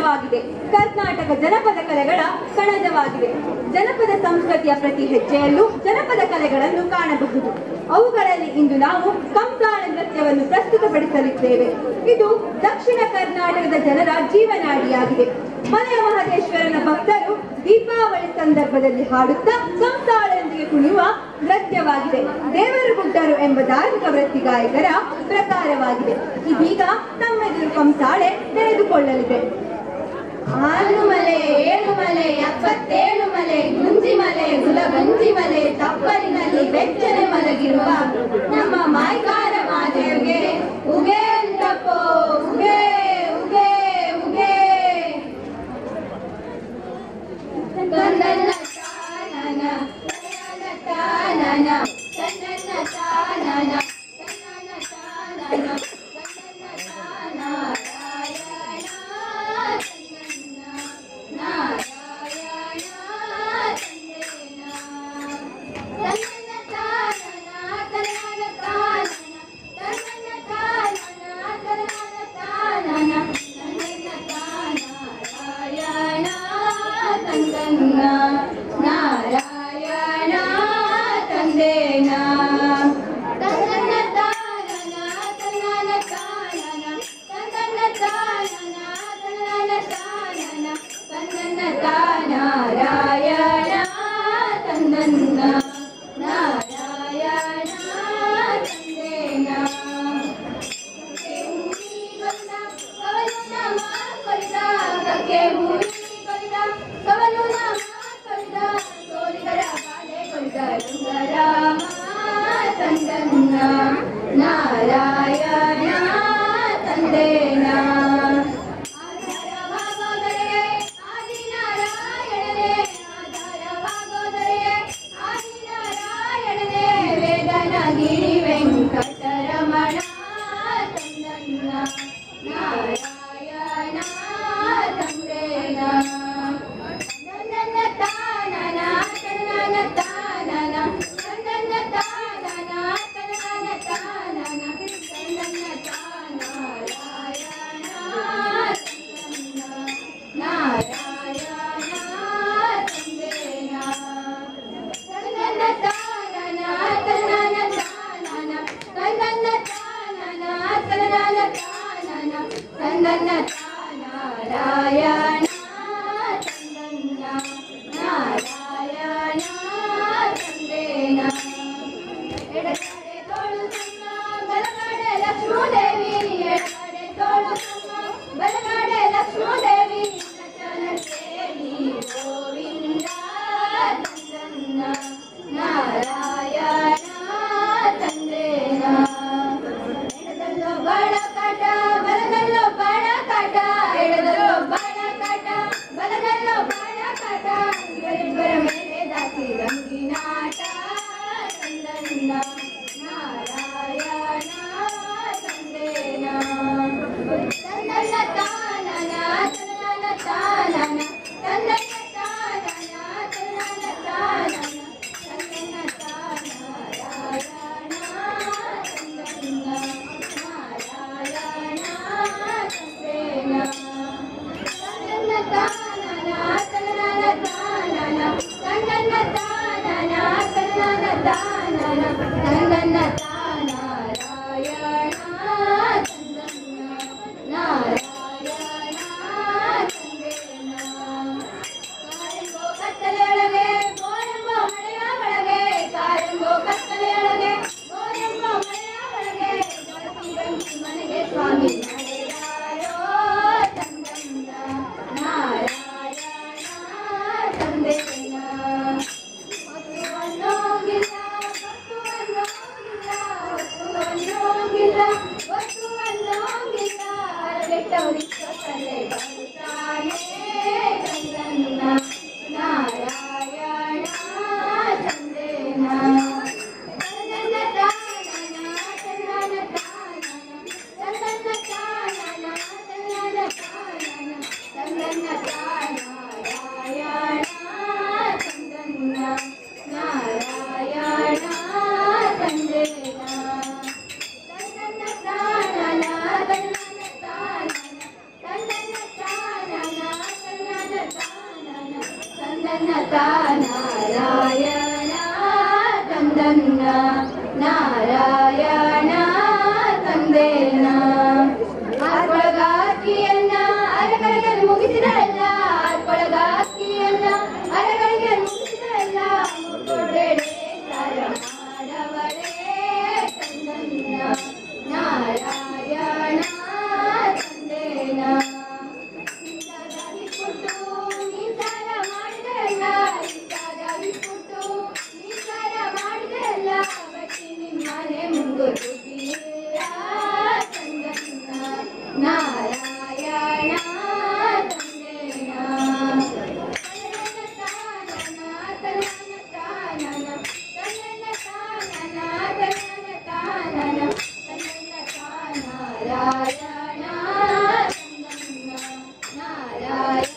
ಕಣಜವಾಗಿದೆ ಕರ್ನಾಟಕ ಜನಪದ ಕಲೆಗಳ ಕಣಜವಾಗಿದೆ ಜನಪದ ಸಂಸ್ಕೃತಿಯ ಪ್ರತಿ ಹೆಜ್ಜೆಯಲ್ಲೂ ಜನಪದ ಕಲೆಗಳನ್ನು ಕಾಣಬಹುದು ಅವುಗಳಲ್ಲಿ ಇಂದು ನಾವು ಕಂಸಾಳ ನೃತ್ಯವನ್ನು ಪ್ರಸ್ತುತಪಡಿಸಲಿದ್ದೇವೆ ಇದು ದಕ್ಷಿಣ ಕರ್ನಾಟಕದ ಜನರ ಜೀವನಾಡಿಯಾಗಿದೆ ಮಲೆಯ ಮಹದೇಶ್ವರನ ಭಕ್ತರು ದೀಪಾವಳಿ ಸಂದರ್ಭದಲ್ಲಿ ಹಾಡುತ್ತಾ ಕಂಸಾಳದೊಂದಿಗೆ ಕುಣಿಯುವ ನೃತ್ಯವಾಗಿದೆ ದೇವರು ಗುಡ್ಡರು ಎಂಬ ಧಾರ್ಮಿಕ ವೃತ್ತಿ ಗಾಯಕರ ಪ್ರಕಾರವಾಗಿದೆ ಇದೀಗ ತಮ್ಮೆದುರು ಕಂಸಾಳೆ ತೆರೆದುಕೊಳ್ಳಲಿದೆ ಆರು ಮಲೆ ಏಳು ಮಲೆ ಎಪ್ಪತ್ತೇಳು ಮಲೆ ಗುಂಜಿ ಮಲೆ ಗುಲಗಂಜಿ ಮಲೆ ತಪ್ಪಲಿನಲ್ಲಿ ಬೆಚ್ಚನೆ ಮಲಗಿರುವ ನಮ್ಮ ಮಾಯ್ಕಾರ ಮಾದೇವಿಗೆ ಉಗೆ ಅಂತಪ್ಪೋ ಉಗೆ ಉಗೆ ಉಗೆ ತಂದನ್ನ ತಾನನ ತನ್ನನ ತಾನನ ತನ್ನನ ತಾನನ ತನ್ನನ ತಾನನ ತನ್ನನ ತಾನಾರಾಯಣ ತನ್ನನ್ನ ನಾರಾಯಣ ತಂದೇನ ತನ್ನನ ತಾನನ ತನ್ನನ ತಾನನ ತನ್ನನ ತಾನನ ತನ್ನನ ತಾನನ ತನ್ನನ ತಾನಾರಾಯಣ ತಂದನ್ನ ನಾರಾಯಣ ತಂದೇನ ತನ್ನನ ತಾನನ ತನ್ನನ ತಾನನ ತನ್ನನ ತಾನನ ತನ್ನನ ತಾನನ ತನ್ನನ ತಾನಾರಾಯಣ ತನ್ನನ್ನ ನಾರಾಯಣ ತಂದೇನ ನಾರಾಯಣ ತಂದೇನ ಆಧಾರವಾಗೋದರೆ ಆದಿನಾರಾಯಣನೇ ಆಧಾರವಾಗೋದರೆ ಆದಿನಾರಾಯಣನೇ ವೇದನಗಿರಿ ವೆಂಕಟರಮಣ ತಂದನ್ನ ನಾರಾಯಣ ತಂದೇನ ತನ್ನನ್ನ ತಾನನ ತನ್ನನ ತಾನನ ತನ್ನನ್ನ ತಾನನ ತನ್ನನ ತಾನನ ತನ್ನನ್ನ ತಾನಾರಾಯಣ ತನ್ನನ್ನ ನಾರಾಯಣ ತಂದೇನ ತನ್ನನ್ನ ತಾನನ ತನ್ನನ ತಾನನ ತನ್ನನ್ನ ತಾನನ ತನ್ನನ ತಾನನ ತನ್ನನ್ನ ತಾನಾರಾಯಣ ತನ್ನನ್ನ ನಾರಾಯಣ ತಂದೇನ ಎಡಗಡೆ ತೋಳು ಸಣ್ಣ ಬಲಗಡೆ ಲಕ್ಷ್ಮೀದೇವಿ ಎಡಗಡೆ ತೋಳು ಸಣ್ಣ ಬಲಗಡೆ ಲಕ್ಷ್ಮೀದೇವಿ ನಟನ ಸೇರಿ ಗೋವಿಂದ ತಂದನ್ನ ನಾರಾಯಣ ತಂದೇನ ಎಡದಲ್ಲೋ ಬಾಣ ಕಾಟ ಬಲದಲ್ಲೋ ಬಾಣ ಕಾಟ ಎಡದಲ್ಲೋ ಬಾಣ ಕಾಟ ಬಲದಲ್ಲೋ ಬಾಣ ಕಾಟ ಇವರಿಬ್ಬರ ಮೇಲೆ ದಾಸಿ ರಂಗಿನಾಟ ತಂದನ್ನ ನಾರಾಯಣ ತಂದೇನ ತನ್ನನ್ನ ತಾನನ ತನ್ನನ ತಾನನ ತನ್ನನ್ನ ತಾನನ ತನ್ನನ ತಾನನ ತನ್ನನ್ನ ತಾನಾರಾಯಣ ತಂದನ್ನ ನಾರಾಯಣ ತಂದೇನ ತನ್ನನ್ನ ತಾನನ ತನ್ನನ ತಾನನ ತನ್ನನ್ನ ತಾನನ ತನ್ನನ ತಾನನ ತನ್ನನ್ನ ತಾನಾರಾಯಣ ತಂದನ್ನ ನಾರಾಯಣ ತಂದೇನ ಕಾರೆಂಬೋ ಕತ್ತಲೆಯೊಳಗೆ ಗೋರೆಂಬೋ ಮಳೆಯ ಒಳಗೆ ಕಾರೆಂಬೋ ಕತ್ತಲೆಯೊಳಗೆ ಗೋರೆಂಬೋ ಮಳೆಯ ಒಳಗೆ ಜ್ಯೋತಿ ಬೆಂಕಿ ಮನೆಗೆ ಸ್ವಾಮಿ ನಡೆದಾರೋ ತಂದನ್ನ ನಾರಾಯಣ ತಂದನ್ನ ತಾ ನಾರಾಯಣ ತಂದನ್ನ ನಾರಾಯಣ ತಂದೇನ ಆರ್ಕೊಳಗಾಕಿಯನ್ನ ಅರಗಳಿಗೆ ಮುಗಿಸಿದರಲ್ಲ ಆರ್ಕೊಳಗಾಕಿಯನ್ನ ಅರಗಳಿಗೆ ಮುಗಿಸಿದರಲ್ಲ ಮುತ್ತೊಡೆಡೆ ತರ ಮಾಡವರೇ ತಂದನ್ನ ನಾರಾಯಣ ತಂದೇನ ಇಂಥದಾಗಿ ಕೊಟ್ಟು ನಿಸಾರ ಮಾಡಿದರಲ್ಲ ಇಂಥದಾಗಿ ಕೊಟ್ಟು ನಿಸಾರ ಮಾಡಿದರಲ್ಲ ಬಟ್ಟಿ ನಿಮ್ಮನೆ ಮುಂದೆ ದುಡ್ಡಿಲ್ಲ ತಂದನ್ನ ನಾರಾಯಣ ತಂದೇನ ನಾರಾಯಣ